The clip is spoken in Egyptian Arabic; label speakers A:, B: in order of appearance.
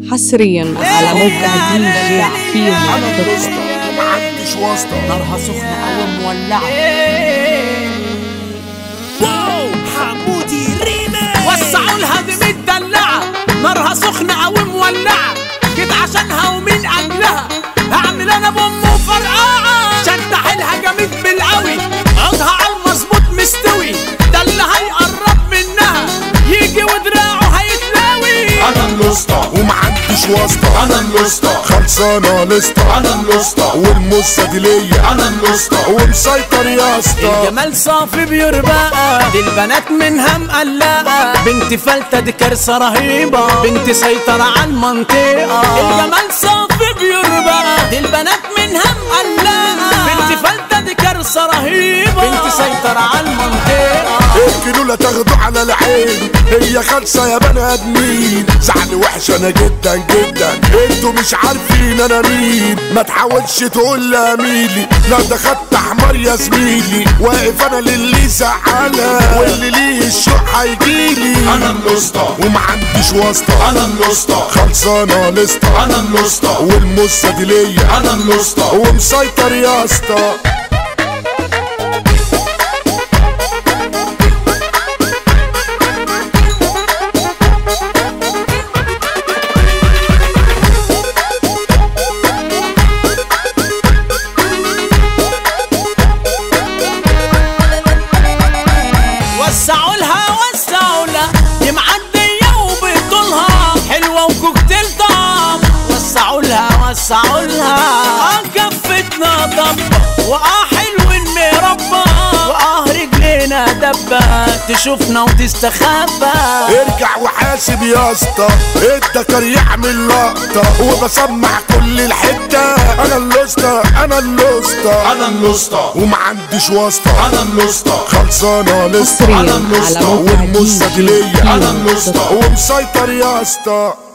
A: حصريا على موقع دي جي كيمو دوت كوم.
B: ومعندش واسطة
C: نارها سخنة أو مولعة
D: واو حمودي ريمي
C: وسعوا لها دي متدلعة نارها سخنة أو مولعة جيت عشانها ومن أجلها هعمل أنا بأم وفرقعة شد حيلها جامد بالقوي عودها على المظبوط مستوي ده اللي هيقرب منها يجي ودراعه هيتلاوي
B: انا الوسطى ومعندش واسطة انا الوسطى خلصانة لسطة انا الوسطى والمصة دي ليا انا الوسطى ومسيطر يا اسطى
C: الجمال صافي بيربقى دي البنات منها مقلقة بنت فلتة دي كارثة رهيبة بنت سيطرة على المنطقة الجمال صافي بيربقى دي البنات منها مقلقة بنت فلتة دي كارثة رهيبة بنت سيطرة على المنطقة
B: اركنوا لا تاخدوا على العين هي خالصة يا بني ادمين زعل وحش انا جدا جدا انتوا مش عارفين انا مين ما تحاولش تقول لي اميلي لا ده خدت حمار يا زميلي واقف انا للي زعلها واللي ليه الشوق هيجيلي انا الوسطى ومعنديش واسطة انا الوسطى خلصانة لسطة انا الوسطى والمصة دي ليا انا الوسطى ومسيطر يا اسطى
C: وسعوا لها وسعوا لها دي معدية وبطولها حلوة وكوكتيل طعم وسعوا لها وسعوا لها اه كفتنا ضبة واه حلوين مربى واه رجلينا دبة تشوفنا وتستخبى
B: ارجع وحاسب يا اسطى الدكر يعمل لقطة وبسمع كل الحتة انا اللوسطى انا اللوسطى انا اللوسطى ومعنديش واسطة انا اللوسطى خلصانة لسه
A: حصرياً
B: انا
A: على
B: اللوسطى
A: موقع
B: والمصة
A: DJ
B: دي ليا انا
A: كيمو
B: اللوسطى
A: دوت كوم.
B: ومسيطر يا اسطى